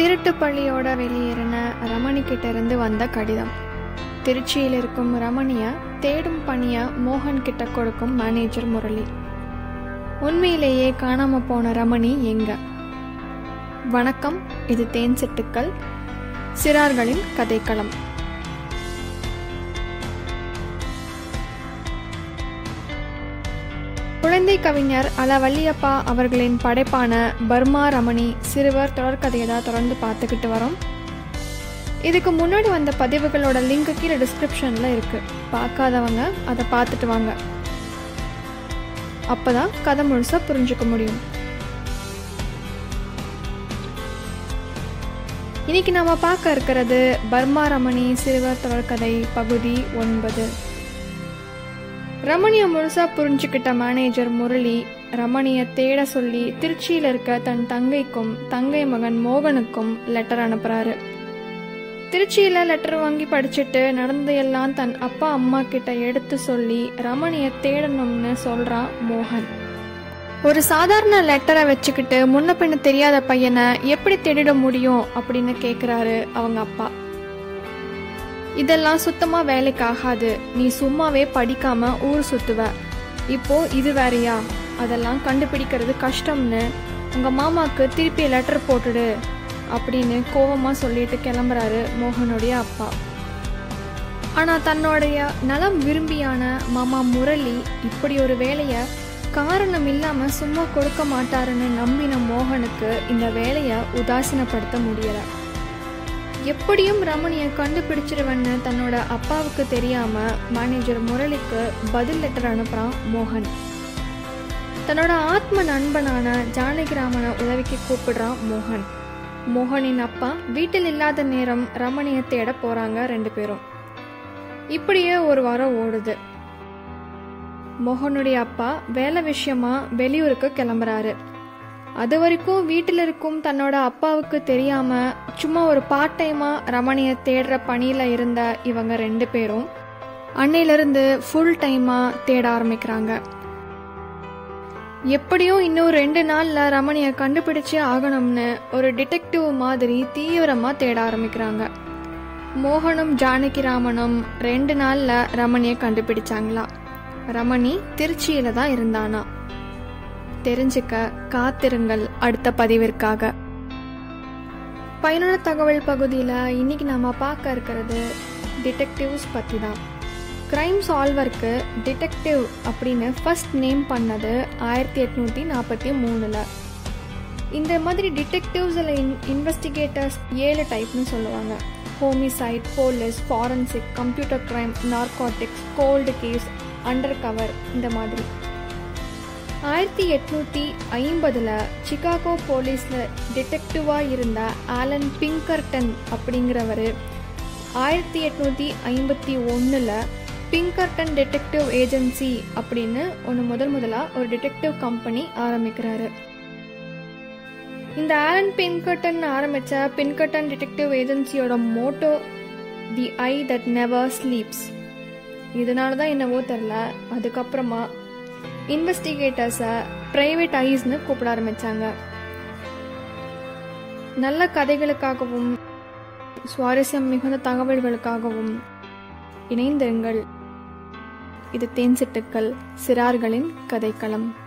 திருட்டு பள்ளியோட வெளியேறின ரமணி கிட்ட இருந்து வந்த கடிதம் திருச்சியில் இருக்கும் ரமணிய தேடும் பணிய மோகன் கிட்ட கொடுக்கும் மேனேஜர் முரளி உண்மையிலேயே காணாம போன ரமணி எங்க வணக்கம் இது தேன் சிட்டுக்கள் சிறார்களின் கதைக்களம் குழந்தை கவிஞர் அல வள்ளியப்பா அவர்களின் படைப்பான பர்மா ரமணி சிறுவர் தொடர்கதையை தான் தொடர்ந்து பார்த்துக்கிட்டு வரோம் இதுக்கு முன்னாடி வந்த பதிவுகளோட லிங்க் கீழே டிஸ்கிரிப்ஷனில் இருக்கு பார்க்காதவங்க அதை பார்த்துட்டு வாங்க அப்பதான் கதை முழுசா புரிஞ்சுக்க முடியும் இன்னைக்கு நாம பார்க்க இருக்கிறது பர்மா ரமணி சிறுவர் தொடர்கதை பகுதி ஒன்பது ரமணியை முழுசா புரிஞ்சுக்கிட்ட மேனேஜர் முரளி ரமணியை தேட சொல்லி திருச்சியில் இருக்க தன் தங்கைக்கும் தங்கை மகன் மோகனுக்கும் லெட்டர் அனுப்புறாரு திருச்சியில லெட்டர் வாங்கி படிச்சுட்டு நடந்ததையெல்லாம் தன் அப்பா அம்மா கிட்ட எடுத்து சொல்லி ரமணியை தேடணும்னு சொல்றான் மோகன் ஒரு சாதாரண லெட்டரை வச்சுக்கிட்டு முன்ன பின்ன தெரியாத பையனை எப்படி தேடிட முடியும் அப்படின்னு கேக்குறாரு அவங்க அப்பா இதெல்லாம் சுத்தமா வேலைக்கு ஆகாது நீ சும்மாவே படிக்காம ஊர் சுத்துவ இப்போ இது வேறயா அதெல்லாம் கண்டுபிடிக்கிறது கஷ்டம்னு உங்க மாமாக்கு திருப்பி லெட்டர் போட்டுடு அப்படின்னு கோவமா சொல்லிட்டு கிளம்புறாரு மோகனுடைய அப்பா ஆனா தன்னுடைய நலம் விரும்பியான மாமா முரளி இப்படி ஒரு வேலைய காரணம் இல்லாம சும்மா கொடுக்க மாட்டாருன்னு நம்பின மோகனுக்கு இந்த வேலைய உதாசீனப்படுத்த முடியல எப்படியும் ரமணியை கண்டுபிடிச்சிருவன்னு தன்னோட அப்பாவுக்கு தெரியாம மேனேஜர் முரளிக்கு பதில் லெட்டர் அனுப்புறான் மோகன் தன்னோட ஆத்ம நண்பனான ஜானகிராமனை உதவிக்கு கூப்பிடுறான் மோகன் மோகனின் அப்பா வீட்டில் இல்லாத நேரம் ரமணியை தேட போறாங்க ரெண்டு பேரும் இப்படியே ஒரு வாரம் ஓடுது மோகனுடைய அப்பா வேலை விஷயமா வெளியூருக்கு கிளம்புறாரு அது வரைக்கும் வீட்டில் இருக்கும் தன்னோட அப்பாவுக்கு தெரியாம சும்மா ஒரு பார்ட் டைமா ரமணியை தேடுற பணியில இருந்த இவங்க ரெண்டு பேரும் அன்னையிலிருந்து ஃபுல் டைமா தேட ஆரம்பிக்கிறாங்க எப்படியும் இன்னும் ரெண்டு நாள்ல ரமணியை கண்டுபிடிச்சே ஆகணும்னு ஒரு டிடெக்டிவ் மாதிரி தீவிரமா தேட ஆரம்பிக்கிறாங்க மோகனும் ஜானகிராமனும் ரெண்டு நாள்ல ரமணியை கண்டுபிடிச்சாங்களா ரமணி திருச்சியில தான் இருந்தானா தெரிஞ்சுக்க காத்திருங்கள் அடுத்த பதிவிற்காக பயனுள்ள தகவல் பகுதியில் இன்னைக்கு நாம பார்க்க இருக்கிறது டிடெக்டிவ்ஸ் பற்றி தான் கிரைம் சால்வருக்கு டிடெக்டிவ் அப்படின்னு ஃபர்ஸ்ட் நேம் பண்ணது ஆயிரத்தி எட்நூற்றி நாற்பத்தி மூணில் இந்த மாதிரி டிடெக்டிவ்ஸில் இன் இன்வெஸ்டிகேட்டர்ஸ் ஏழு டைப்னு சொல்லுவாங்க homicide police forensic computer crime narcotics cold case undercover இந்த மாதிரி ஆயிரத்தி எட்நூத்தி ஐம்பதுல சிகாகோ போலீஸ்ல டிடெக்டிவா இருந்த ஆலன் பிங்கர்டன் அப்படிங்கிறவர் ஆயிரத்தி எட்நூத்தி ஐம்பத்தி ஒன்னுல பிங்கர்டன் டிடெக்டிவ் ஏஜென்சி அப்படின்னு ஒன்று முதல் முதலா ஒரு டிடெக்டிவ் கம்பெனி ஆரம்பிக்கிறாரு இந்த ஆலன் பின்கர்டன் ஆரம்பிச்ச பின்கர்டன் டிடெக்டிவ் ஏஜென்சியோட motto the eye that never sleeps இதனால தான் என்னவோ தெரில அதுக்கப்புறமா இன்வெஸ்டிகேட்டர்ஸை ப்ரைவேட் ஐஸ்னு கூப்பிட ஆரம்பிச்சாங்க நல்ல கதைகளுக்காகவும் சுவாரஸ்யம் மிகுந்த தகவல்களுக்காகவும் இணைந்திருங்கள் இது தேன்சிட்டுக்கள் சிறார்களின் கதைக்களம்